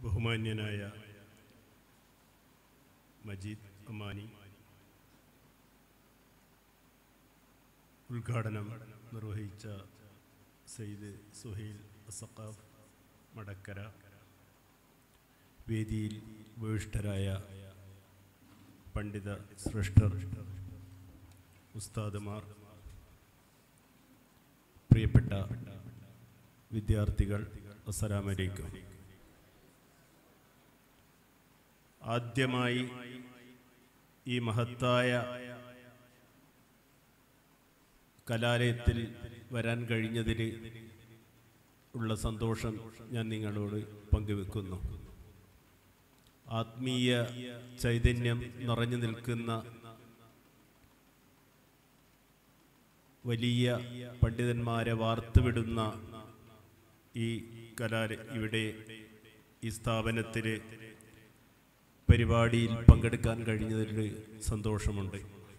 ബഹുമാന്യനായ മജീദ് അമാനി ഉദ്ഘാടനം നിർവഹിച്ച സെയ്ദ് സുഹൈൽ സഖാഫ് മടക്കര വേദിയിൽ ഉപവിഷ്ടരായ പണ്ഡിത ശ്രേഷ്ഠർ ഉസ്താദുമാർ പ്രിയപ്പെട്ട വിദ്യാർത്ഥികൾ അസ്സലാമലൈക്കും ആദ്യമായി ഈ മഹത്തായ കലാലയത്തിൽ വരാൻ കഴിഞ്ഞതിൽ ഉള്ള സന്തോഷം ഞാൻ നിങ്ങളോട് പങ്കുവെക്കുന്നു ആത്മീയ ചൈതന്യം നിറഞ്ഞു നിൽക്കുന്ന വലിയ പണ്ഡിതന്മാരെ വാർത്തുവിടുന്ന ഈ കലാല ഇവിടെ ഈ സ്ഥാപനത്തിൽ പരിപാടിയിൽ പങ്കെടുക്കാൻ കഴിഞ്ഞതിൽ സന്തോഷമുണ്ട്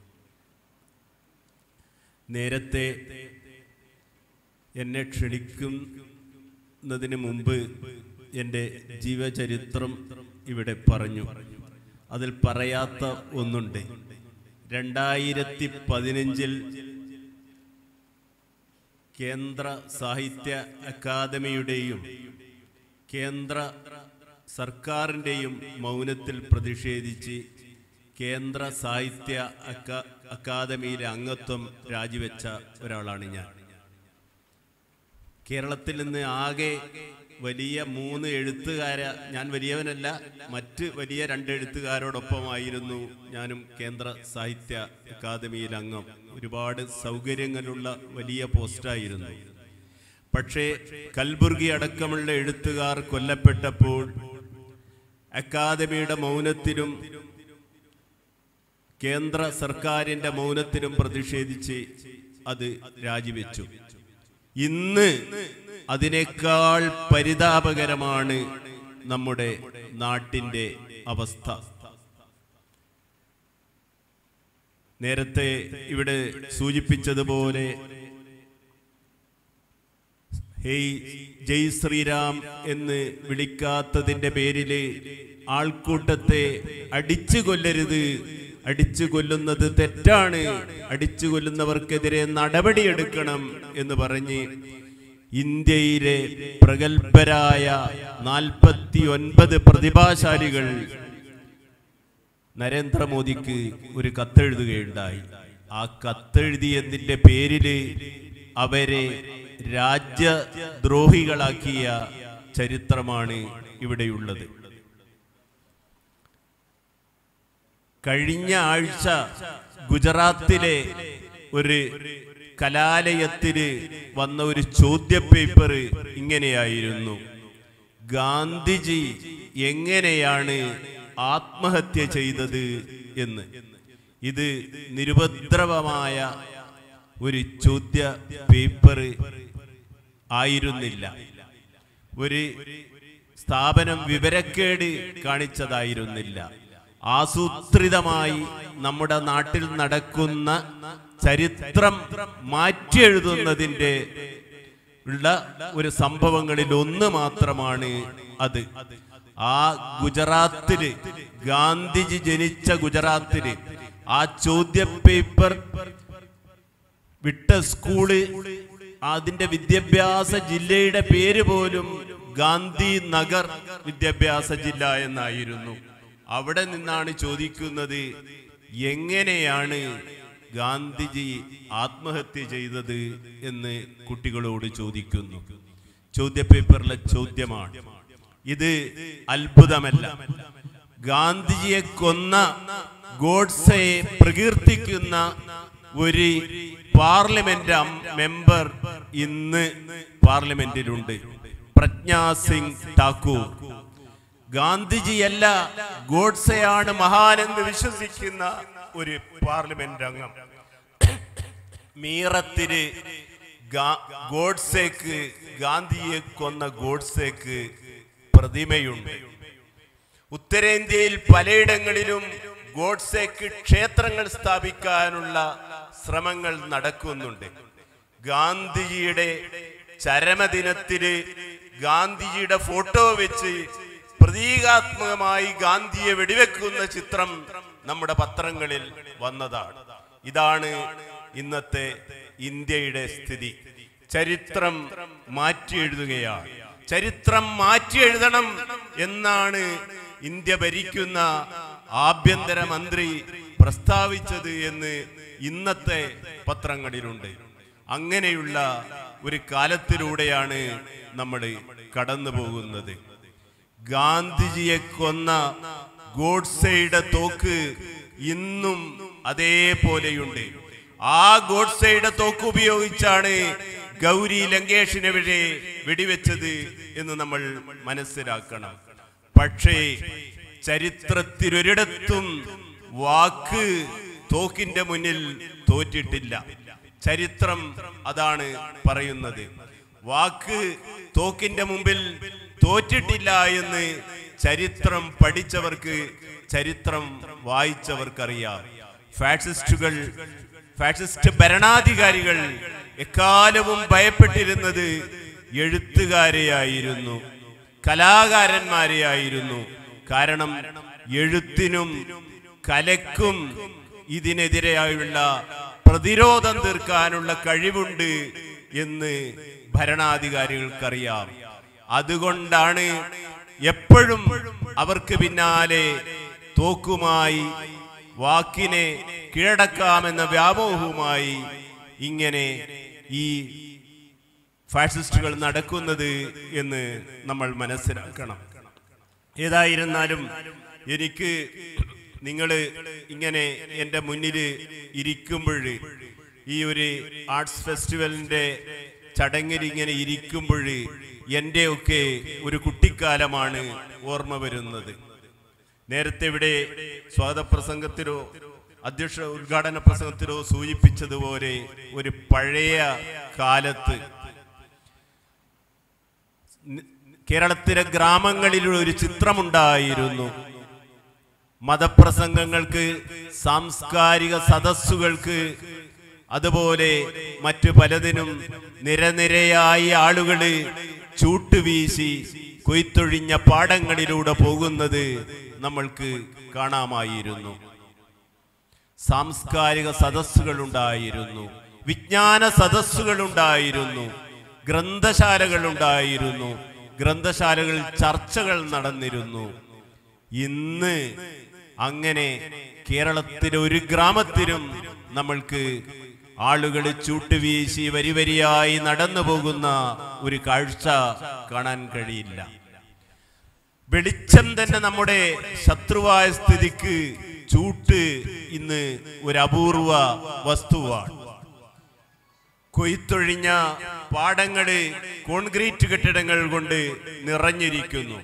നേരത്തെ എന്നെ ക്ഷണിക്കുന്നതിന് മുമ്പ് എൻ്റെ ജീവചരിത്രം ഇവിടെ പറഞ്ഞു അതിൽ പറയാത്ത ഒന്നുണ്ട് രണ്ടായിരത്തി പതിനഞ്ചിൽ കേന്ദ്ര സാഹിത്യ അക്കാദമിയുടെയും കേന്ദ്ര സർക്കാരിൻ്റെയും മൗനത്തിൽ പ്രതിഷേധിച്ച് കേന്ദ്ര സാഹിത്യ അക്കാ അക്കാദമിയിലെ അംഗത്വം രാജിവെച്ച ഒരാളാണ് ഞാൻ കേരളത്തിൽ നിന്ന് ആകെ വലിയ മൂന്ന് എഴുത്തുകാര ഞാൻ വലിയവനല്ല മറ്റ് വലിയ രണ്ട് എഴുത്തുകാരോടൊപ്പമായിരുന്നു ഞാനും കേന്ദ്ര സാഹിത്യ അക്കാദമിയിൽ അംഗം ഒരുപാട് സൗകര്യങ്ങളുള്ള വലിയ പോസ്റ്റായിരുന്നു പക്ഷേ കൽബുർഗി അടക്കമുള്ള എഴുത്തുകാർ കൊല്ലപ്പെട്ടപ്പോൾ അക്കാദമിയുടെ മൗനത്തിലും കേന്ദ്ര സർക്കാരിന്റെ മൗനത്തിലും പ്രതിഷേധിച്ച് അത് രാജിവെച്ചു ഇന്ന് അതിനേക്കാൾ പരിതാപകരമാണ് നമ്മുടെ നാട്ടിന്റെ അവസ്ഥ നേരത്തെ ഇവിടെ സൂചിപ്പിച്ചതുപോലെ ഹേയ് ജയ് ശ്രീരാം എന്ന് വിളിക്കാത്തതിന്റെ പേരില് ആൾക്കൂട്ടത്തെ അടിച്ചു കൊല്ലരുത് അടിച്ചു കൊല്ലുന്നത് തെറ്റാണ് അടിച്ചു കൊല്ലുന്നവർക്കെതിരെ നടപടിയെടുക്കണം എന്ന് പറഞ്ഞ് ഇന്ത്യയിലെ പ്രഗത്ഭരായ നാൽപ്പത്തി ഒൻപത് പ്രതിഭാശാലികൾ നരേന്ദ്രമോദിക്ക് ഒരു കത്തെഴുതുകയുണ്ടായി ആ കത്തെഴുതിയതിന്റെ പേരില് അവരെ രാജ്യദ്രോഹികളാക്കിയ ചരിത്രമാണ് ഇവിടെയുള്ളത് കഴിഞ്ഞ ആഴ്ച ഗുജറാത്തിലെ ഒരു കലാലയത്തിന് വന്ന ഒരു ചോദ്യ പേപ്പർ ഇങ്ങനെയായിരുന്നു ഗാന്ധിജി എങ്ങനെയാണ് ആത്മഹത്യ ചെയ്തത് എന്ന് ഇത് നിരുപദ്രവമായ ഒരു ചോദ്യ പേപ്പർ ആയിരുന്നില്ല ഒരു സ്ഥാപനം വിവരക്കേട് കാണിച്ചതായിരുന്നില്ല ആസൂത്രിതമായി നമ്മുടെ നാട്ടിൽ നടക്കുന്ന ചരിത്രം മാറ്റിയെഴുതുന്നതിന്റെ ഉള്ള ഒരു സംഭവങ്ങളിൽ ഒന്ന് മാത്രമാണ് അത് ആ ഗുജറാത്തില് ഗാന്ധിജി ജനിച്ച ഗുജറാത്തില് ആ ചോദ്യ പേപ്പർ വിട്ട സ്കൂള് അതിന്റെ വിദ്യാഭ്യാസ ജില്ലയുടെ പേര് പോലും ഗാന്ധി നഗർ വിദ്യാഭ്യാസ ജില്ല എന്നായിരുന്നു അവിടെ നിന്നാണ് ചോദിക്കുന്നത് എങ്ങനെയാണ് ഗാന്ധിജി ആത്മഹത്യ ചെയ്തത് എന്ന് കുട്ടികളോട് ചോദിക്കുന്നു ചോദ്യപേപ്പറിലെ ചോദ്യമാണ് ഇത് അത്ഭുതമല്ല ഗാന്ധിജിയെ കൊന്ന ഗോഡ്സയെ പ്രകീർത്തിക്കുന്ന ഒരു പാർലമെന്റ് അം- മെമ്പർ ഇന്ന് പാർലമെന്റിലുണ്ട് പ്രജ്ഞാ സിംഗ് ഠാക്കൂർ ഗാന്ധിജിയല്ല ഗോഡ്സെയാണ് മഹാനെന്ന് വിശ്വസിക്കുന്ന ഒരു പാർലമെന്റ് അംഗം മീറത്തിന് ഗാ- ഗോഡ്സേക്ക് ഗാന്ധിയെ കൊന്ന ഗോഡ്സേക്ക് പ്രതിമയുണ്ട് ഉത്തരേന്ത്യയിൽ പലയിടങ്ങളിലും ഗോഡ്സേക്ക് ക്ഷേത്രങ്ങൾ സ്ഥാപിക്കാനുള്ള ശ്രമങ്ങൾ നടക്കുന്നുണ്ട് ഗാന്ധിജിയുടെ ചരമദിനത്തില് ഗാന്ധിജിയുടെ ഫോട്ടോ വെച്ച് പ്രതീകാത്മകമായി ഗാന്ധിയെ വെടിവെക്കുന്ന ചിത്രം നമ്മുടെ പത്രങ്ങളിൽ വന്നതാണ് ഇതാണ് ഇന്നത്തെ ഇന്ത്യയുടെ സ്ഥിതി ചരിത്രം മാറ്റി എഴുതുകയാണ് ചരിത്രം മാറ്റി എഴുതണം എന്നാണ് ഇന്ത്യ ഭരിക്കുന്ന ആഭ്യന്തര മന്ത്രി പ്രസ്താവിച്ചത് എന്ന് ഇന്നത്തെ പത്രങ്ങളിലുണ്ട് അങ്ങനെയുള്ള ഒരു കാലത്തിലൂടെയാണ് നമ്മൾ കടന്നു പോകുന്നത് ഗാന്ധിജിയെ കൊന്ന ഗോഡ്സെയുടെ തോക്ക് ഇന്നും അതേപോലെയുണ്ട് ആ ഗോഡ്സെയുടെ തോക്ക് ഉപയോഗിച്ചാണ് ഗൗരി ലങ്കേഷിനെ വരെ വെടിവെച്ചത് എന്ന് നമ്മൾ മനസ്സിലാക്കണം പക്ഷേ ചരിത്രത്തിലൊരിടത്തും വാക്ക് തോക്കിന്റെ മുന്നിൽ തോറ്റിട്ടില്ല ചരിത്രം അതാണ് പറയുന്നത് വാക്ക് തോക്കിന്റെ മുമ്പിൽ തോറ്റിട്ടില്ല എന്ന് ചരിത്രം പഠിച്ചവർക്ക് ചരിത്രം വായിച്ചവർക്കറിയാം ഫാഷിസ്റ്റുകൾ ഫാഷിസ്റ്റ് ഭരണാധികാരികൾ എക്കാലവും ഭയപ്പെട്ടിരുന്നത് എഴുത്തുകാരെയായിരുന്നു കലാകാരന്മാരെയായിരുന്നു കാരണം എഴുത്തിനും കലക്കും ഇതിനെതിരെയായുള്ള പ്രതിരോധം തീർക്കാനുള്ള കഴിവുണ്ട് എന്ന് ഭരണാധികാരികൾക്കറിയാം അതുകൊണ്ടാണ് എപ്പോഴും അവർക്ക് പിന്നാലെ തോക്കുമായി വാക്കിനെ കീഴടക്കാമെന്ന വ്യാമോഹവുമായി ഇങ്ങനെ ഈ ഫാഷിസ്റ്റുകൾ നടക്കുന്നത് എന്ന് നമ്മൾ മനസ്സിലാക്കണം ഏതായിരുന്നാലും എനിക്ക് നിങ്ങൾ ഇങ്ങനെ എൻ്റെ മുന്നിൽ ഇരിക്കുമ്പോൾ ഈ ഒരു ആർട്സ് ഫെസ്റ്റിവലിൻ്റെ ചടങ്ങിൽ ഇങ്ങനെ ഇരിക്കുമ്പോൾ എൻ്റെയൊക്കെ ഒരു കുട്ടിക്കാലമാണ് ഓർമ്മ വരുന്നത് നേരത്തെ ഇവിടെ സ്വാഗത പ്രസംഗത്തിലോ അധ്യക്ഷ ഉദ്ഘാടന പ്രസംഗത്തിലോ സൂചിപ്പിച്ചതുപോലെ ഒരു പഴയ കാലത്ത് നി- കേരളത്തിലെ ഗ്രാമങ്ങളിൽ ഒരു ചിത്രമുണ്ടായിരുന്നു മതപ്രസംഗങ്ങൾക്ക് സാംസ്കാരിക സദസ്സുകൾക്ക് അതുപോലെ മറ്റു പലതിനും നിരനിരയായി ആളുകള് ചൂട്ടുവീശി കൊയ്ത്തൊഴിഞ്ഞ പാടങ്ങളിലൂടെ പോകുന്നത് നമ്മൾക്ക് കാണാമായിരുന്നു സാംസ്കാരിക സദസ്സുകൾ ഉണ്ടായിരുന്നു വിജ്ഞാന സദസ്സുകൾ ഉണ്ടായിരുന്നു ഗ്രന്ഥശാലകൾ ഉണ്ടായിരുന്നു ഗ്രന്ഥശാലകളിൽ ചർച്ചകൾ നടന്നിരുന്നു ഇന്ന് അങ്ങനെ കേരളത്തിലെ ഒരു ഗ്രാമത്തിലും നമ്മൾക്ക് ആളുകൾ ചൂട്ടുവീശി വരി വരിയായി നടന്നു പോകുന്ന ഒരു കാഴ്ച കാണാൻ കഴിയില്ല വെളിച്ചം തന്നെ നമ്മുടെ ശത്രുവായ സ്ഥിതിക്ക് ചൂട്ട് ഇന്ന് ഒരു അപൂർവ വസ്തുവാണ് കൊയ്ത്തൊഴിഞ്ഞ പാടങ്ങള് കോൺക്രീറ്റ് കെട്ടിടങ്ങൾ കൊണ്ട് നിറഞ്ഞിരിക്കുന്നു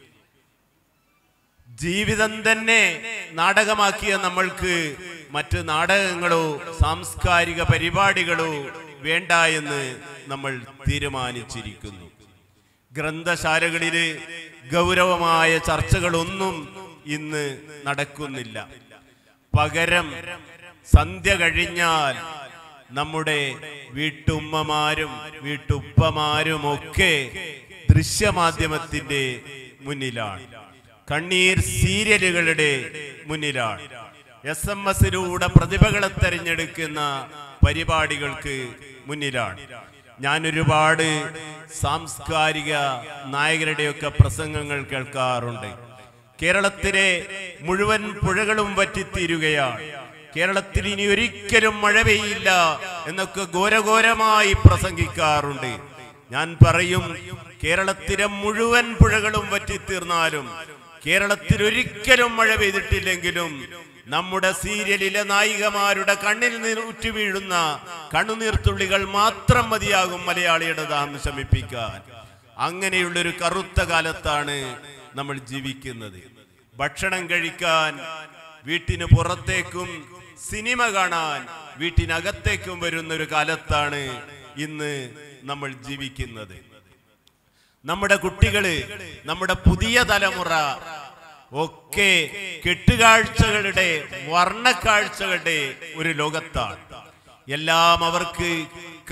ജീവിതം തന്നെ നാടകമാക്കിയ നമ്മൾക്ക് മറ്റ് നാടകങ്ങളോ സാംസ്കാരിക പരിപാടികളോ വേണ്ട എന്ന് നമ്മൾ തീരുമാനിച്ചിരിക്കുന്നു ഗ്രന്ഥശാലകളില് ഗൗരവമായ ചർച്ചകളൊന്നും ഇന്ന് നടക്കുന്നില്ല പകരം സന്ധ്യ കഴിഞ്ഞാൽ നമ്മുടെ വീട്ടുമ്മമാരും വീട്ടുപ്പമാരും ഒക്കെ ദൃശ്യമാധ്യമത്തിന്റെ മുന്നിലാണ് കണ്ണീർ സീരിയലുകളുടെ മുന്നിലാണ് എസ് എം എസിലൂടെ പ്രതിഭകളെ തെരഞ്ഞെടുക്കുന്ന പരിപാടികൾക്ക് മുന്നിലാണ് ഞാൻ ഒരുപാട് സാംസ്കാരിക നായകരുടെയൊക്കെ പ്രസംഗങ്ങൾ കേൾക്കാറുണ്ട് കേരളത്തിലെ മുഴുവൻ പുഴകളും വറ്റിത്തീരുകയാണ് കേരളത്തിൽ ഇനി ഒരിക്കലും മഴ പെയ്യില്ല എന്നൊക്കെ ഘോരഘോരമായി പ്രസംഗിക്കാറുണ്ട് ഞാൻ പറയും കേരളത്തിലെ മുഴുവൻ പുഴകളും വറ്റിത്തീർന്നാലും കേരളത്തിൽ ഒരിക്കലും മഴ പെയ്തിട്ടില്ലെങ്കിലും നമ്മുടെ സീരിയലിലെ നായികമാരുടെ കണ്ണിൽ നിന്ന് ഉറ്റു വീഴുന്ന കണ്ണുനീർത്തുള്ളികൾ മാത്രം മതിയാകും മലയാളിയുടെ ദാഹം ശമിപ്പിക്കാൻ അങ്ങനെയുള്ളൊരു കറുത്ത കാലത്താണ് നമ്മൾ ജീവിക്കുന്നത് ഭക്ഷണം കഴിക്കാൻ വീട്ടിന് പുറത്തേക്കും സിനിമ കാണാൻ വീട്ടിനകത്തേക്കും വരുന്ന ഒരു കാലത്താണ് ഇന്ന് നമ്മൾ ജീവിക്കുന്നത് നമ്മുടെ കുട്ടികള് നമ്മുടെ പുതിയ തലമുറ ഒക്കെ കെട്ടുകാഴ്ചകളുടെ വർണ്ണക്കാഴ്ചകളുടെ ഒരു ലോകത്താണ് എല്ലാം അവർക്ക്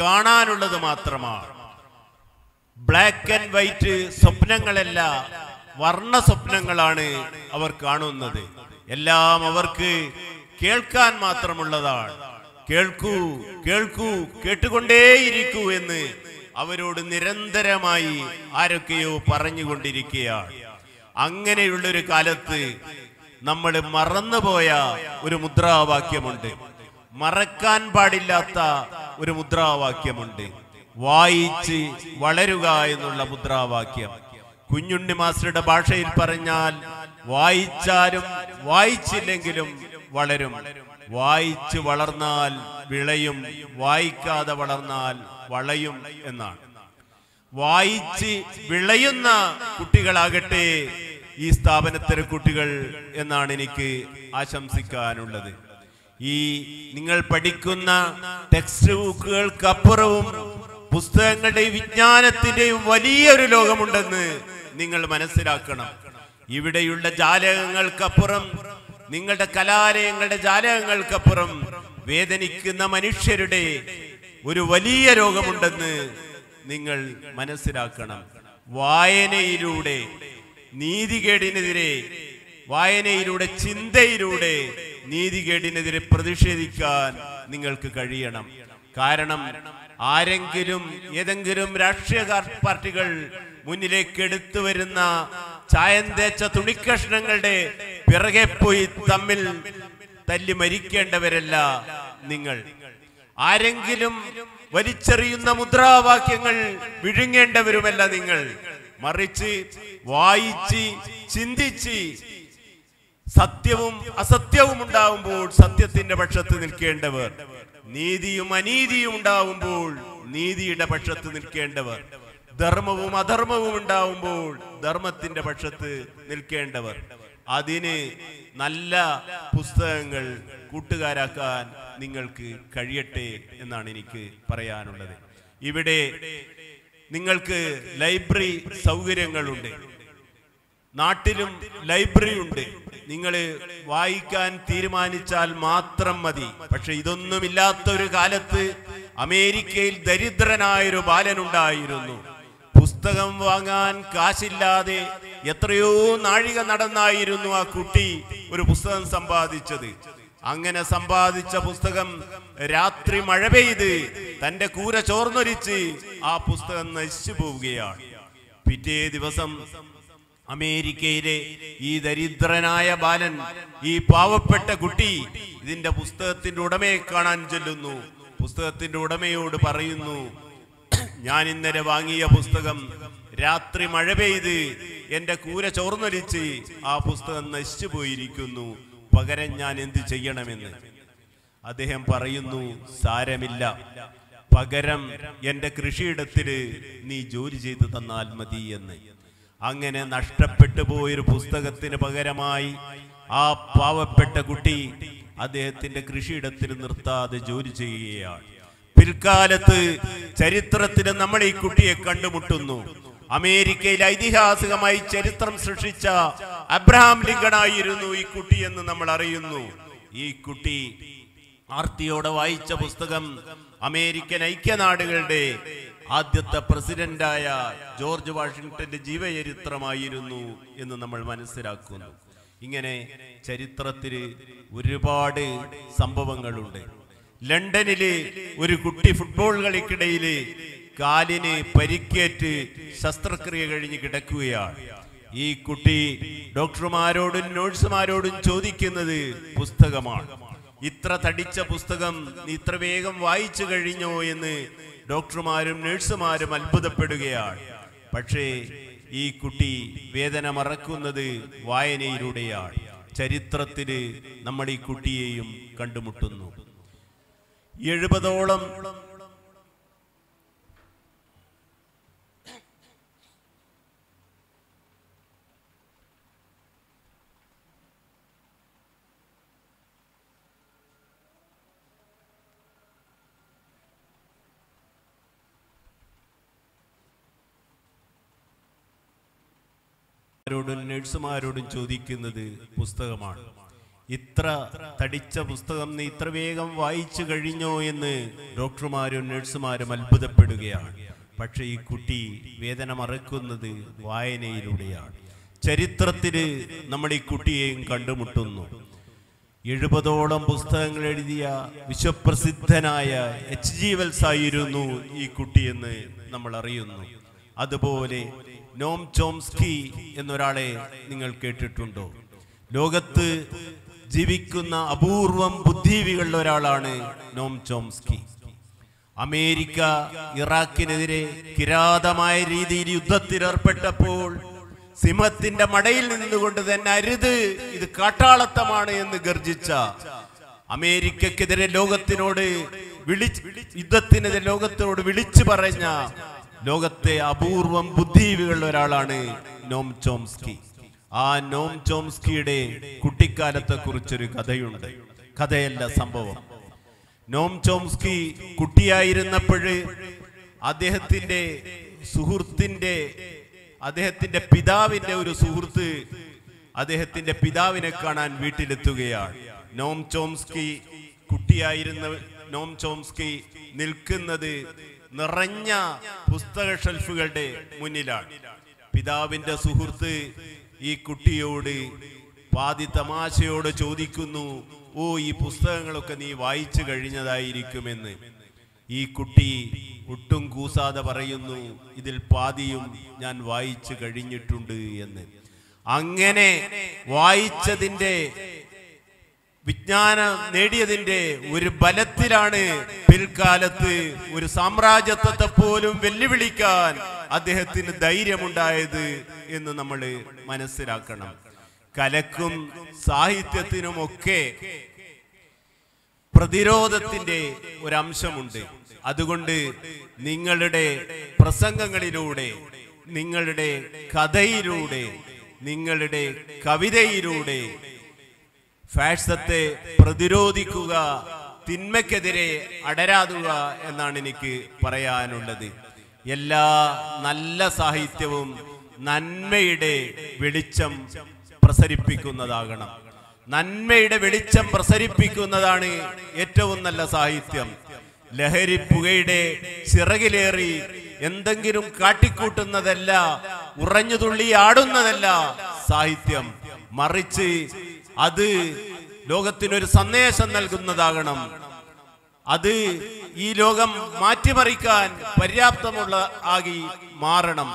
കാണാനുള്ളത് മാത്രമാണ് ബ്ലാക്ക് ആൻഡ് വൈറ്റ് സ്വപ്നങ്ങളല്ല വർണ്ണ സ്വപ്നങ്ങളാണ് അവർ കാണുന്നത് എല്ലാം അവർക്ക് കേൾക്കാൻ മാത്രമുള്ളതാണ് കേൾക്കൂ കേൾക്കൂ കേട്ടുകൊണ്ടേയിരിക്കൂ എന്ന് അവരോട് നിരന്തരമായി ആരൊക്കെയോ പറഞ്ഞുകൊണ്ടിരിക്കുകയാണ് അങ്ങനെയുള്ളൊരു കാലത്ത് നമ്മൾ മറന്നുപോയ ഒരു മുദ്രാവാക്യമുണ്ട് മറക്കാൻ പാടില്ലാത്ത ഒരു മുദ്രാവാക്യമുണ്ട് വായിച്ച് വളരുക എന്നുള്ള മുദ്രാവാക്യം കുഞ്ഞുണ്ണി മാസ്റ്ററുടെ ഭാഷയിൽ പറഞ്ഞാൽ വായിച്ചാലും വായിച്ചില്ലെങ്കിലും വളരും വായിച്ച് വളർന്നാൽ വിളയും വായിക്കാതെ വളർന്നാൽ വളയും എന്നാണ് വായിച്ച് വിളയുന്ന കുട്ടികളാകട്ടെ ഈ സ്ഥാപനത്തിലെ കുട്ടികൾ എന്നാണ് എനിക്ക് ആശംസിക്കാനുള്ളത് ഈ നിങ്ങൾ പഠിക്കുന്ന ടെക്സ്റ്റ് ബുക്കുകൾക്കപ്പുറവും പുസ്തകങ്ങളുടെയും വിജ്ഞാനത്തിന്റെയും വലിയൊരു ലോകമുണ്ടെന്ന് നിങ്ങൾ മനസ്സിലാക്കണം ഇവിടെയുള്ള ജാലകങ്ങൾക്കപ്പുറം നിങ്ങളുടെ കലാലയങ്ങളുടെ ജാലകങ്ങൾക്കപ്പുറം വേദനിക്കുന്ന മനുഷ്യരുടെ ഒരു വലിയ രോഗമുണ്ടെന്ന് നിങ്ങൾ മനസ്സിലാക്കണം വായനയിലൂടെ നീതികേടിനെതിരെ വായനയിലൂടെ ചിന്തയിലൂടെ നീതികേടിനെതിരെ പ്രതിഷേധിക്കാൻ നിങ്ങൾക്ക് കഴിയണം കാരണം ആരെങ്കിലും ഏതെങ്കിലും രാഷ്ട്രീയ കാർ- പാർട്ടികൾ മുന്നിലേക്ക് എടുത്തു വരുന്ന ചായം തേച്ച തുണിക്കഷ്ണങ്ങളുടെ പിറകെ പോയി തമ്മിൽ തല്ലി മരിക്കേണ്ടവരല്ല നിങ്ങൾ ആരെങ്കിലും വലിച്ചെറിയുന്ന മുദ്രാവാക്യങ്ങൾ വിഴുങ്ങേണ്ടവരുമല്ല നിങ്ങൾ മറിച്ച് വായിച്ച് ചിന്തിച്ച് സത്യവും അസത്യവും ഉണ്ടാവുമ്പോൾ സത്യത്തിന്റെ പക്ഷത്ത് നിൽക്കേണ്ടവർ നീതിയും അനീതിയും ഉണ്ടാവുമ്പോൾ നീതിയുടെ പക്ഷത്ത് നിൽക്കേണ്ടവർ ധർമ്മവും അധർമ്മവും ഉണ്ടാവുമ്പോൾ ധർമ്മത്തിന്റെ പക്ഷത്ത് നിൽക്കേണ്ടവർ അതിന് നല്ല പുസ്തകങ്ങൾ കൂട്ടുകാരാക്കാൻ നിങ്ങൾക്ക് കഴിയട്ടെ എന്നാണ് എനിക്ക് പറയാനുള്ളത് ഇവിടെ നിങ്ങൾക്ക് ലൈബ്രറി സൗകര്യങ്ങളുണ്ട് നാട്ടിലും ലൈബ്രറി ഉണ്ട് നിങ്ങൾ വായിക്കാൻ തീരുമാനിച്ചാൽ മാത്രം മതി പക്ഷെ ഇതൊന്നുമില്ലാത്ത ഒരു കാലത്ത് അമേരിക്കയിൽ ദരിദ്രനായൊരു ബാലനുണ്ടായിരുന്നു പുസ്തകം വാങ്ങാൻ കാശില്ലാതെ എത്രയോ നാഴിക നടന്നായിരുന്നു ആ കുട്ടി ഒരു പുസ്തകം സമ്പാദിച്ചത് അങ്ങനെ സമ്പാദിച്ച പുസ്തകം രാത്രി മഴ പെയ്ത് തന്റെ കൂര ചോർന്നൊലിച്ച് ആ പുസ്തകം നശിച്ചു പോവുകയാണ് പിറ്റേ ദിവസം അമേരിക്കയിലെ ഈ ദരിദ്രനായ ബാലൻ ഈ പാവപ്പെട്ട കുട്ടി ഇതിന്റെ പുസ്തകത്തിന്റെ ഉടമയെ കാണാൻ ചെല്ലുന്നു പുസ്തകത്തിന്റെ ഉടമയോട് പറയുന്നു ഞാൻ ഇന്നലെ വാങ്ങിയ പുസ്തകം രാത്രി മഴ പെയ്ത് എന്റെ കൂര ചോർന്നൊലിച്ച് ആ പുസ്തകം നശിച്ചു പോയിരിക്കുന്നു പകരം ഞാൻ എന്ത് ചെയ്യണമെന്ന് അദ്ദേഹം പറയുന്നു സാരമില്ല പകരം എന്റെ കൃഷിയിടത്തില് നീ ജോലി ചെയ്തു തന്നാൽ മതി എന്ന് അങ്ങനെ നഷ്ടപ്പെട്ടു പോയൊരു പുസ്തകത്തിന് പകരമായി ആ പാവപ്പെട്ട കുട്ടി അദ്ദേഹത്തിന്റെ കൃഷിയിടത്തിൽ നിർത്താതെ ജോലി ചെയ്യുകയാണ് പിൽക്കാലത്ത് ചരിത്രത്തിൽ നമ്മൾ ഈ കുട്ടിയെ കണ്ടുമുട്ടുന്നു അമേരിക്കയിൽ ഐതിഹാസികമായി ചരിത്രം സൃഷ്ടിച്ച അബ്രഹാം ലിങ്കണായിരുന്നു ഈ കുട്ടി എന്ന് നമ്മൾ അറിയുന്നു ഈ കുട്ടി ആർത്തിയോടെ വായിച്ച പുസ്തകം അമേരിക്കൻ ഐക്യനാടുകളുടെ ആദ്യത്തെ പ്രസിഡന്റായ ജോർജ് വാഷിംഗ്ടന്റെ ജീവചരിത്രമായിരുന്നു എന്ന് നമ്മൾ മനസ്സിലാക്കുന്നു ഇങ്ങനെ ചരിത്രത്തില് ഒരുപാട് സംഭവങ്ങളുണ്ട് ലണ്ടനില് ഒരു കുട്ടി ഫുട്ബോൾ കളിക്കിടയില് കാലിന് പരിക്കേറ്റ് ശസ്ത്രക്രിയ കഴിഞ്ഞ് കിടക്കുകയാണ് ഈ കുട്ടി ഡോക്ടർമാരോടും നഴ്സുമാരോടും ചോദിക്കുന്നത് പുസ്തകമാണ് ഇത്ര തടിച്ച പുസ്തകം നീ ഇത്ര വേഗം വായിച്ചു കഴിഞ്ഞോ എന്ന് ഡോക്ടർമാരും നഴ്സുമാരും അത്ഭുതപ്പെടുകയാണ് പക്ഷേ ഈ കുട്ടി വേദന മറക്കുന്നത് വായനയിലൂടെയാണ് ചരിത്രത്തില് നമ്മൾ ഈ കുട്ടിയെയും കണ്ടുമുട്ടുന്നു എഴുപതോളം രോടും നഴ്സുമാരോടും ചോദിക്കുന്നത് പുസ്തകമാണ് ഇത്ര തടിച്ച പുസ്തകം നീ ഇത്ര വേഗം വായിച്ചു കഴിഞ്ഞോ എന്ന് ഡോക്ടർമാരും നഴ്സുമാരും അത്ഭുതപ്പെടുകയാണ് പക്ഷെ ഈ കുട്ടി വേദന മറക്കുന്നത് വായനയിലൂടെയാണ് ചരിത്രത്തിന് നമ്മൾ ഈ കുട്ടിയെയും കണ്ടുമുട്ടുന്നു എഴുപതോളം പുസ്തകങ്ങൾ എഴുതിയ വിശ്വപ്രസിദ്ധനായ എച്ച് ജി വെൽസ് ആയിരുന്നു ഈ കുട്ടിയെന്ന് നമ്മൾ അറിയുന്നു അതുപോലെ നോം ചോംസ്കി എന്നൊരാളെ നിങ്ങൾ കേട്ടിട്ടുണ്ടോ ലോകത്ത് ജീവിക്കുന്ന അപൂർവം ബുദ്ധിജീവികളിൽ ഒരാളാണ് നോം ചോംസ്കി അമേരിക്ക ഇറാഖിനെതിരെ കിരാതമായ രീതിയിൽ യുദ്ധത്തിലേർപ്പെട്ടപ്പോൾ സിംഹത്തിന്റെ മടയിൽ നിന്നുകൊണ്ട് തന്നെ അരുത് ഇത് കാട്ടാളത്തമാണ് എന്ന് ഗർജിച്ച അമേരിക്കക്കെതിരെ ലോകത്തിനോട് വിളി യുദ്ധത്തിനെതിരെ ലോകത്തിനോട് വിളിച്ചു പറഞ്ഞ ലോകത്തെ അപൂർവം ബുദ്ധിജീവികളിൽ ഒരാളാണ് നോം ചോംസ്കി ആ നോം ചോംസ്കിയുടെ കുട്ടിക്കാലത്തെ കുറിച്ചൊരു കഥയുണ്ട് കഥയല്ല സംഭവം നോം ചോംസ്കി കുട്ടിയായിരുന്നപ്പോഴ് അദ്ദേഹത്തിന്റെ സുഹൃത്തിന്റെ അദ്ദേഹത്തിന്റെ പിതാവിന്റെ ഒരു സുഹൃത്ത് അദ്ദേഹത്തിന്റെ പിതാവിനെ കാണാൻ വീട്ടിലെത്തുകയാണ് നോം ചോംസ്കി കുട്ടിയായിരുന്ന നോം ചോംസ്കി നിൽക്കുന്നത് നിറഞ്ഞ പുസ്തക ഷെൽഫുകളുടെ മുന്നിലാണ് പിതാവിന്റെ സുഹൃത്ത് ഈ കുട്ടിയോട് പാതി തമാശയോട് ചോദിക്കുന്നു ഓ ഈ പുസ്തകങ്ങളൊക്കെ നീ വായിച്ചു കഴിഞ്ഞതായിരിക്കുമെന്ന് ഈ കുട്ടി ഒട്ടും കൂസാതെ പറയുന്നു ഇതിൽ പാതിയും ഞാൻ വായിച്ചു കഴിഞ്ഞിട്ടുണ്ട് എന്ന് അങ്ങനെ വായിച്ചതിന്റെ വിജ്ഞാനം നേടിയതിന്റെ ഒരു ബലത്തിലാണ് പിൽക്കാലത്ത് ഒരു സാമ്രാജ്യത്വത്തെ പോലും വെല്ലുവിളിക്കാൻ അദ്ദേഹത്തിന് ധൈര്യമുണ്ടായത് എന്ന് നമ്മൾ മനസ്സിലാക്കണം കലക്കും സാഹിത്യത്തിനുമൊക്കെ പ്രതിരോധത്തിന്റെ ഒരംശമുണ്ട് അതുകൊണ്ട് നിങ്ങളുടെ പ്രസംഗങ്ങളിലൂടെ നിങ്ങളുടെ കഥയിലൂടെ നിങ്ങളുടെ കവിതയിലൂടെ ഫാഷത്തെ പ്രതിരോധിക്കുക തിന്മയ്ക്കെതിരെ അടരാതുക എന്നാണ് എനിക്ക് പറയാനുള്ളത് എല്ലാ നല്ല സാഹിത്യവും നന്മയുടെ വെളിച്ചം പ്രസരിപ്പിക്കുന്നതാകണം നന്മയുടെ വെളിച്ചം പ്രസരിപ്പിക്കുന്നതാണ് ഏറ്റവും നല്ല സാഹിത്യം ലഹരി പുകയുടെ ചിറകിലേറി എന്തെങ്കിലും കാട്ടിക്കൂട്ടുന്നതല്ല ഉറഞ്ഞുതുള്ളി ആടുന്നതല്ല സാഹിത്യം മറിച്ച് അത് ലോകത്തിനൊരു സന്ദേശം നൽകുന്നതാകണം അത് ഈ ലോകം മാറ്റിമറിക്കാൻ പര്യാപ്തമുള്ള ആകി മാറണം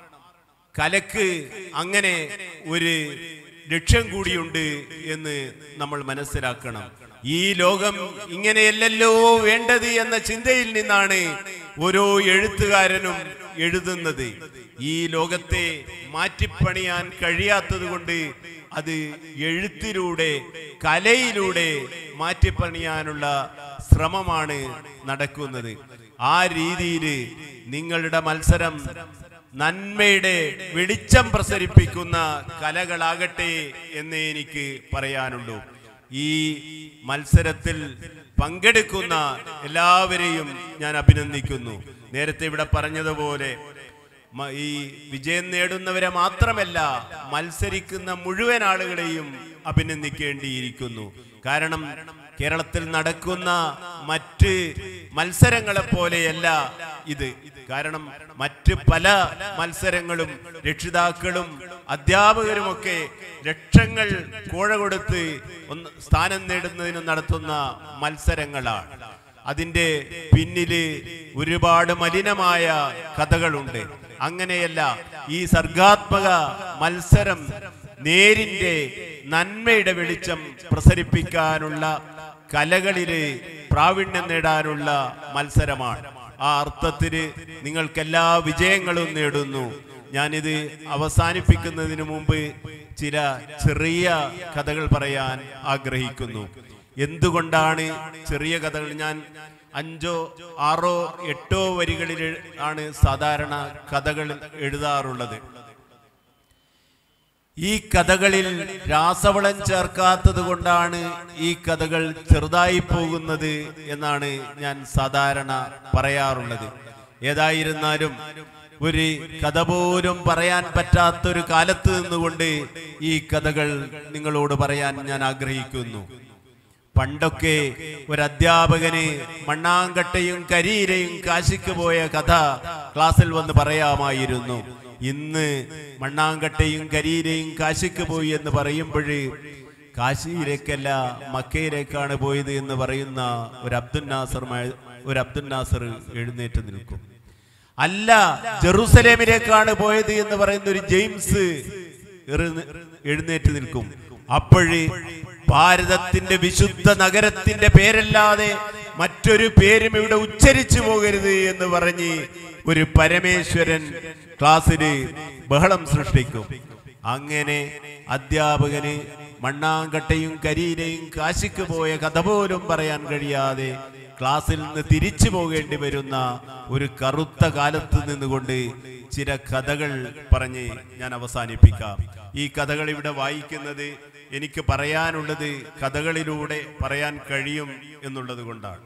കലക്ക് അങ്ങനെ ഒരു ലക്ഷ്യം കൂടിയുണ്ട് എന്ന് നമ്മൾ മനസ്സിലാക്കണം ഈ ലോകം ഇങ്ങനെയല്ലല്ലോ വേണ്ടത് എന്ന ചിന്തയിൽ നിന്നാണ് ഓരോ എഴുത്തുകാരനും എഴുതുന്നത് ഈ ലോകത്തെ മാറ്റിപ്പണിയാൻ കഴിയാത്തത് കൊണ്ട് അത് എഴുത്തിലൂടെ കലയിലൂടെ മാറ്റിപ്പണിയാനുള്ള ശ്രമമാണ് നടക്കുന്നത് ആ രീതിയിൽ നിങ്ങളുടെ മത്സരം നന്മയുടെ വെളിച്ചം പ്രസരിപ്പിക്കുന്ന കലകളാകട്ടെ എന്ന് എനിക്ക് പറയാനുള്ളൂ ഈ മത്സരത്തിൽ പങ്കെടുക്കുന്ന എല്ലാവരെയും ഞാൻ അഭിനന്ദിക്കുന്നു നേരത്തെ ഇവിടെ പറഞ്ഞതുപോലെ മ- ഈ വിജയം നേടുന്നവരെ മാത്രമല്ല മത്സരിക്കുന്ന മുഴുവൻ ആളുകളെയും അഭിനന്ദിക്കേണ്ടിയിരിക്കുന്നു കാരണം കേരളത്തിൽ നടക്കുന്ന മറ്റ് മത്സരങ്ങളെ പോലെയല്ല ഇത് കാരണം മറ്റ് പല മത്സരങ്ങളും രക്ഷിതാക്കളും അധ്യാപകരുമൊക്കെ ലക്ഷങ്ങൾ കോഴ കൊടുത്ത് ഒന്ന് സ്ഥാനം നേടുന്നതിന് നടത്തുന്ന മത്സരങ്ങളാണ് അതിന്റെ പിന്നില് ഒരുപാട് മലിനമായ കഥകളുണ്ട് അങ്ങനെയല്ല ഈ സർഗാത്മക മത്സരം നേരിന്റെ നന്മയുടെ വെളിച്ചം പ്രസരിപ്പിക്കാനുള്ള കലകളില് പ്രാവീണ്യം നേടാനുള്ള മത്സരമാണ് ആ അർത്ഥത്തിന് നിങ്ങൾക്ക് എല്ലാ വിജയങ്ങളും നേടുന്നു ഞാനിത് അവസാനിപ്പിക്കുന്നതിന് മുമ്പ് ചില ചെറിയ കഥകൾ പറയാൻ ആഗ്രഹിക്കുന്നു എന്തുകൊണ്ടാണ് ചെറിയ കഥകൾ ഞാൻ അഞ്ചോ ആറോ എട്ടോ വരികളിൽ ആണ് സാധാരണ കഥകൾ എഴുതാറുള്ളത് ഈ കഥകളിൽ രാസവളം ചേർക്കാത്തത് കൊണ്ടാണ് ഈ കഥകൾ ചെറുതായി പോകുന്നത് എന്നാണ് ഞാൻ സാധാരണ പറയാറുള്ളത് ഏതായിരുന്നാലും ഒരു കഥ പോലും പറയാൻ പറ്റാത്തൊരു കാലത്ത് നിന്നുകൊണ്ട് ഈ കഥകൾ നിങ്ങളോട് പറയാൻ ഞാൻ ആഗ്രഹിക്കുന്നു പണ്ടൊക്കെ ഒരു അധ്യാപകന് മണ്ണാങ്കട്ടയും കരിയിലയും കാശിക്ക് പോയ കഥ ക്ലാസ്സിൽ വന്ന് പറയാമായിരുന്നു ഇന്ന് മണ്ണാങ്കട്ടയും കരീരയും കാശിക്ക് പോയി എന്ന് പറയുമ്പോൾ കാശിയിലേക്കല്ല മക്കയിലേക്കാണ് പോയത് എന്ന് പറയുന്ന ഒരു അബ്ദുൽ നാസർ മ- ഒരു അബ്ദുൽ നാസർ എഴുന്നേറ്റ് നിൽക്കും അല്ല ജെറൂസലേമിലേക്കാണ് പോയത് എന്ന് പറയുന്ന ഒരു ജെയിംസ് എറിന് എഴുന്നേറ്റ് നിൽക്കും അപ്പോഴ് ഭാരതത്തിന്റെ വിശുദ്ധ നഗരത്തിന്റെ പേരല്ലാതെ മറ്റൊരു പേരും ഇവിടെ ഉച്ചരിച്ചു പോകരുത് എന്ന് പറഞ്ഞ് ഒരു പരമേശ്വരൻ ക്ലാസ്സിന് ബഹളം സൃഷ്ടിക്കും അങ്ങനെ അധ്യാപകന് മണ്ണാങ്കട്ടയും കരീരയും കാശിക്ക് പോയ കഥ പോലും പറയാൻ കഴിയാതെ ക്ലാസ്സിൽ നിന്ന് തിരിച്ചു പോകേണ്ടി വരുന്ന ഒരു കറുത്ത കാലത്ത് നിന്നുകൊണ്ട് ചില കഥകൾ പറഞ്ഞ് ഞാൻ അവസാനിപ്പിക്കാം ഈ കഥകൾ ഇവിടെ വായിക്കുന്നത് എനിക്ക് പറയാനുള്ളത് കഥകളിലൂടെ പറയാൻ കഴിയും എന്നുള്ളത് കൊണ്ടാണ്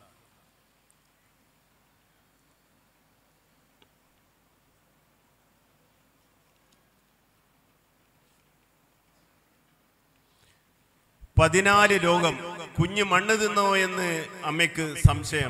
പതിനാല് ലോകം കുഞ്ഞ് മണ്ണ് തിന്നോ എന്ന് അമ്മയ്ക്ക് സംശയം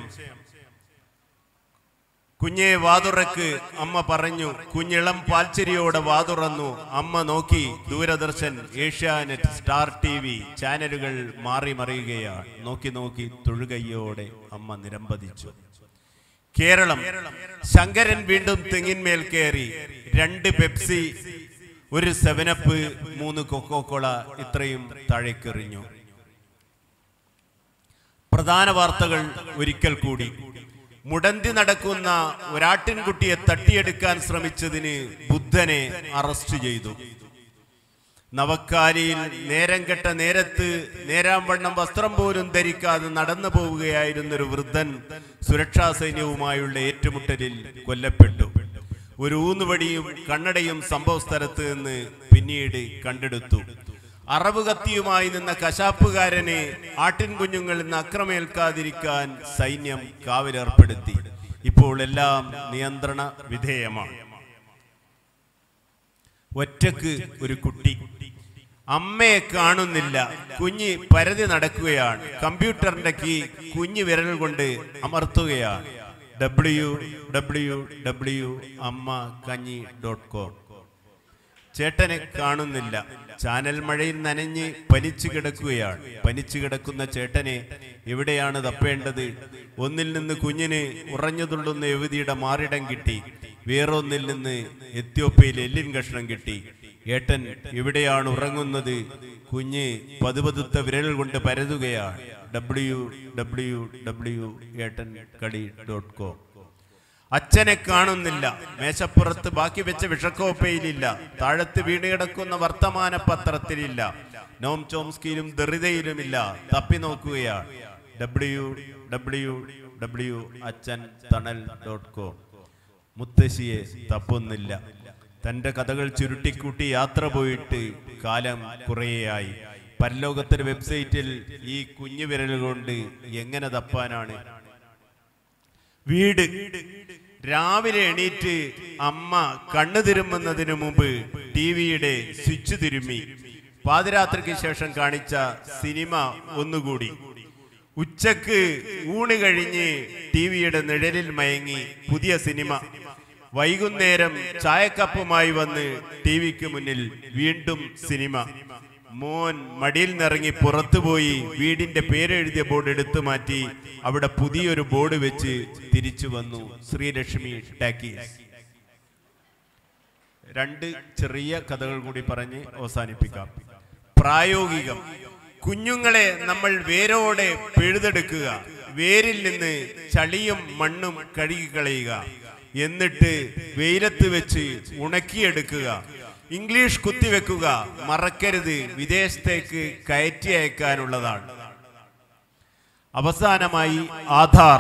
കുഞ്ഞെ വാതുറക്ക് അമ്മ പറഞ്ഞു കുഞ്ഞിളം പാൽച്ചെരിയോടെ വാതുറന്നു അമ്മ നോക്കി Doordarshan Asianet star T V ചാനലുകൾ മാറി മറിയുകയാണ് നോക്കി നോക്കി തൊഴുകയ്യോടെ അമ്മ നിരമ്പതിച്ചു കേരളം ശങ്കരൻ വീണ്ടും തെങ്ങിന്മേൽ കയറി രണ്ട് പെപ്സി ഒരു സെവനപ്പ് മൂന്ന് കൊക്കോക്കോള ഇത്രയും താഴേക്കെറിഞ്ഞു പ്രധാന വാർത്തകൾ ഒരിക്കൽ കൂടി മുടന്തി നടക്കുന്ന ഒരാട്ടിൻകുട്ടിയെ തട്ടിയെടുക്കാൻ ശ്രമിച്ചതിന് ബുദ്ധനെ അറസ്റ്റ് ചെയ്തു നവക്കാലിയിൽ നേരം കെട്ട നേരത്ത് നേരാംവണ്ണം വസ്ത്രം പോലും ധരിക്കാതെ നടന്നു പോവുകയായിരുന്ന ഒരു വൃദ്ധൻ സുരക്ഷാ സൈന്യവുമായുള്ള ഏറ്റുമുട്ടലിൽ കൊല്ലപ്പെട്ടു ഒരു ഊന്നുവടിയും കണ്ണടയും സംഭവ സ്ഥലത്ത് നിന്ന് പിന്നീട് കണ്ടെടുത്തു അറവ് കത്തിയുമായി നിന്ന കശാപ്പുകാരനെ ആട്ടിൻകുഞ്ഞുങ്ങളിൽ നിന്ന് അക്രമേൽക്കാതിരിക്കാൻ സൈന്യം കാവലേർപ്പെടുത്തി ഇപ്പോൾ എല്ലാം നിയന്ത്രണ വിധേയമാണ് ഒറ്റക്ക് ഒരു കുട്ടി അമ്മയെ കാണുന്നില്ല കുഞ്ഞ് പരതി നടക്കുകയാണ് കമ്പ്യൂട്ടറിന്റെ കീ കുഞ്ഞ് വിരൽ കൊണ്ട് അമർത്തുകയാണ് ഡബ്ല്യു ഡബ്ല്യു ഡബ്ല്യു അമ്മ കഞ്ഞി ഡോട്ട് കോം ചേട്ടനെ കാണുന്നില്ല ചാനൽ മഴയിൽ നനഞ്ഞ് പനിച്ചു കിടക്കുകയാണ് പനിച്ചു കിടക്കുന്ന ചേട്ടനെ എവിടെയാണ് തപ്പേണ്ടത് ഒന്നിൽ നിന്ന് കുഞ്ഞിന് ഉറഞ്ഞുതുള്ളുന്ന യുവതിയുടെ മാറിടം കിട്ടി വേറൊന്നിൽ നിന്ന് എത്യോപ്യയിൽ എല്ലിൻ കഷ്ണം കിട്ടി ഏട്ടൻ എവിടെയാണ് ഉറങ്ങുന്നത് കുഞ്ഞ് പതുപതുത്ത വിരൽ കൊണ്ട് പരതുകയാണ് ഡബ്ല്യു ഡബ്ല്യു ഡബ്ല്യു ഏട്ടൻ കളി ഡോട്ട് കോം അച്ഛനെ കാണുന്നില്ല മേശപ്പുറത്ത് ബാക്കി വെച്ച വിഷക്കോപ്പയിലില്ല താഴത്ത് വീണ് കിടക്കുന്ന വർത്തമാന പത്രത്തിലില്ല നോം ചോംസ്കിയിലും ദറിതയിലുമില്ല തപ്പി നോക്കുകയാണ് ഡബ്ല്യു ഡബ്ല്യു ഡബ്ല്യു അച്ഛൻ തണൽ ഡോട്ട് കോം മുത്തശ്ശിയെ തപ്പുന്നില്ല തന്റെ കഥകൾ ചുരുട്ടിക്കൂട്ടി യാത്ര പോയിട്ട് കാലം കുറേയായി പരലോകത്തിന്റെ വെബ്സൈറ്റിൽ ഈ കുഞ്ഞു വിരൽ കൊണ്ട് എങ്ങനെ തപ്പാനാണ് വീട് രാവിലെ എണീറ്റ് അമ്മ കണ്ണു തിരുമ്മുന്നതിന് മുമ്പ് ടി വിയുടെ സ്വിച്ച് തിരുമ്മി പാതിരാത്രിക്ക് ശേഷം കാണിച്ച സിനിമ ഒന്നുകൂടി ഉച്ചക്ക് ഊണ് കഴിഞ്ഞ് ടി വിയുടെ നിഴലിൽ മയങ്ങി പുതിയ സിനിമ വൈകുന്നേരം ചായക്കപ്പുമായി വന്ന് ടി വിക്ക് മുന്നിൽ വീണ്ടും സിനിമ മോൻ മടിയിൽ നിറങ്ങി പുറത്തുപോയി വീടിന്റെ പേരെഴുതിയ ബോർഡ് എടുത്തു മാറ്റി അവിടെ പുതിയൊരു ബോർഡ് വെച്ച് തിരിച്ചു വന്നു ശ്രീലക്ഷ്മി ടാക്കീസ് രണ്ട് ചെറിയ കഥകൾ കൂടി പറഞ്ഞ് അവസാനിപ്പിക്കാം പ്രായോഗികം കുഞ്ഞുങ്ങളെ നമ്മൾ വേരോടെ പിഴുതെടുക്കുക വേരിൽ നിന്ന് ചളിയും മണ്ണും കഴുകിക്കളയുക എന്നിട്ട് വെയിലത്ത് വെച്ച് ഉണക്കിയെടുക്കുക ഇംഗ്ലീഷ് കുത്തിവെക്കുക മറക്കരുത് വിദേശത്തേക്ക് കയറ്റി അയക്കാനുള്ളതാണ് അവസാനമായി ആധാർ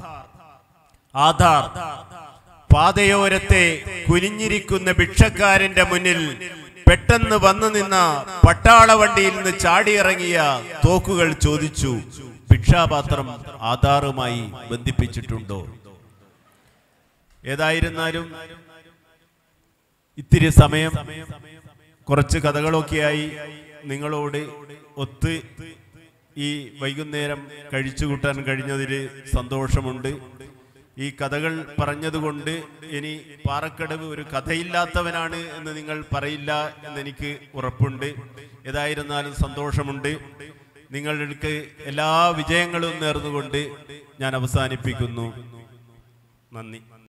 ആധാർ പാതയോരത്തെ കുനിഞ്ഞിരിക്കുന്ന ഭിക്ഷക്കാരന്റെ മുന്നിൽ പെട്ടെന്ന് വന്നു നിന്ന പട്ടാള വണ്ടിയിൽ നിന്ന് ചാടിയിറങ്ങിയ തോക്കുകൾ ചോദിച്ചു ഭിക്ഷാപാത്രം ആധാറുമായി ബന്ധിപ്പിച്ചിട്ടുണ്ടോ ഏതായിരുന്നാലും ഇത്തിരി സമയം കുറച്ച് കഥകളൊക്കെയായി നിങ്ങളോട് ഒത്ത് ഈ വൈകുന്നേരം കഴിച്ചു കൂട്ടാൻ കഴിഞ്ഞതിൽ സന്തോഷമുണ്ട് ഈ കഥകൾ പറഞ്ഞതുകൊണ്ട് ഇനി പാറക്കടവ് ഒരു കഥയില്ലാത്തവനാണ് എന്ന് നിങ്ങൾ പറയില്ല എന്നെനിക്ക് ഉറപ്പുണ്ട് ഏതായിരുന്നാലും സന്തോഷമുണ്ട് നിങ്ങൾക്ക് എല്ലാ വിജയങ്ങളും നേർന്നുകൊണ്ട് ഞാൻ അവസാനിപ്പിക്കുന്നു നന്ദി